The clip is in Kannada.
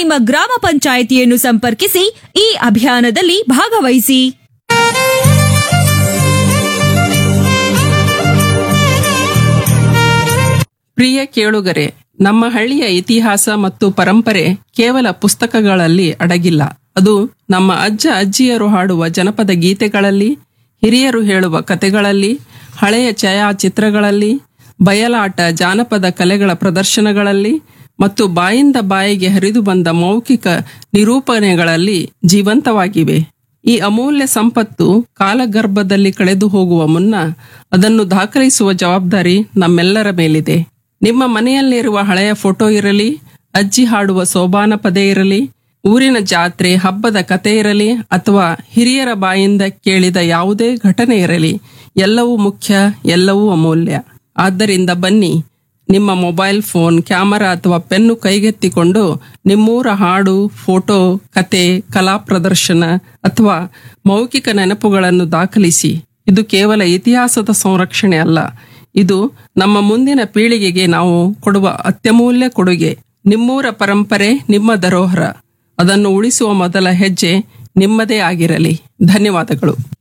ನಿಮ್ಮ ಗ್ರಾಮ ಪಂಚಾಯಿತಿಯನ್ನು ಸಂಪರ್ಕಿಸಿ ಈ ಅಭಿಯಾನದಲ್ಲಿ ಭಾಗವಹಿಸಿ ಪ್ರಿಯ ಕೇಳುಗರೆ ನಮ್ಮ ಹಳ್ಳಿಯ ಇತಿಹಾಸ ಮತ್ತು ಪರಂಪರೆ ಕೇವಲ ಪುಸ್ತಕಗಳಲ್ಲಿ ಅಡಗಿಲ್ಲ ಅದು ನಮ್ಮ ಅಜ್ಜ ಅಜ್ಜಿಯರು ಹಾಡುವ ಜನಪದ ಗೀತೆಗಳಲ್ಲಿ ಹಿರಿಯರು ಹೇಳುವ ಕತೆಗಳಲ್ಲಿ ಹಳೆಯ ಛಾಯಾಚಿತ್ರಗಳಲ್ಲಿ ಬಯಲಾಟ ಜಾನಪದ ಕಲೆಗಳ ಪ್ರದರ್ಶನಗಳಲ್ಲಿ ಮತ್ತು ಬಾಯಿಂದ ಬಾಯಿಗೆ ಹರಿದು ಬಂದ ಮೌಖಿಕ ನಿರೂಪಣೆಗಳಲ್ಲಿ ಜೀವಂತವಾಗಿವೆ ಈ ಅಮೂಲ್ಯ ಸಂಪತ್ತು ಕಾಲಗರ್ಭದಲ್ಲಿ ಕಳೆದು ಹೋಗುವ ಮುನ್ನ ಅದನ್ನು ದಾಖಲಿಸುವ ಜವಾಬ್ದಾರಿ ನಮ್ಮೆಲ್ಲರ ಮೇಲಿದೆ ನಿಮ್ಮ ಮನೆಯಲ್ಲಿರುವ ಹಳೆಯ ಫೋಟೋ ಇರಲಿ ಅಜ್ಜಿ ಹಾಡುವ ಸೋಬಾನ ಪದೇ ಇರಲಿ ಊರಿನ ಜಾತ್ರೆ ಹಬ್ಬದ ಕತೆ ಇರಲಿ ಅಥವಾ ಹಿರಿಯರ ಬಾಯಿಂದ ಕೇಳಿದ ಯಾವುದೇ ಘಟನೆ ಇರಲಿ ಎಲ್ಲವೂ ಮುಖ್ಯ ಎಲ್ಲವೂ ಅಮೂಲ್ಯ ಆದ್ದರಿಂದ ಬನ್ನಿ ನಿಮ್ಮ ಮೊಬೈಲ್ ಫೋನ್ ಕ್ಯಾಮರಾ ಅಥವಾ ಪೆನ್ನು ಕೈಗೆತ್ತಿಕೊಂಡು ನಿಮ್ಮೂರ ಹಾಡು ಫೋಟೋ ಕತೆ ಕಲಾ ಪ್ರದರ್ಶನ ಅಥವಾ ಮೌಖಿಕ ನೆನಪುಗಳನ್ನು ದಾಖಲಿಸಿ ಇದು ಕೇವಲ ಇತಿಹಾಸದ ಸಂರಕ್ಷಣೆ ಅಲ್ಲ ಇದು ನಮ್ಮ ಮುಂದಿನ ಪೀಳಿಗೆಗೆ ನಾವು ಕೊಡುವ ಅತ್ಯಮೂಲ್ಯ ಕೊಡುಗೆ ನಿಮ್ಮೂರ ಪರಂಪರೆ ನಿಮ್ಮ ಧರೋಹರ ಅದನ್ನು ಉಳಿಸುವ ಮೊದಲ ಹೆಜ್ಜೆ ನಿಮ್ಮದೇ ಆಗಿರಲಿ ಧನ್ಯವಾದಗಳು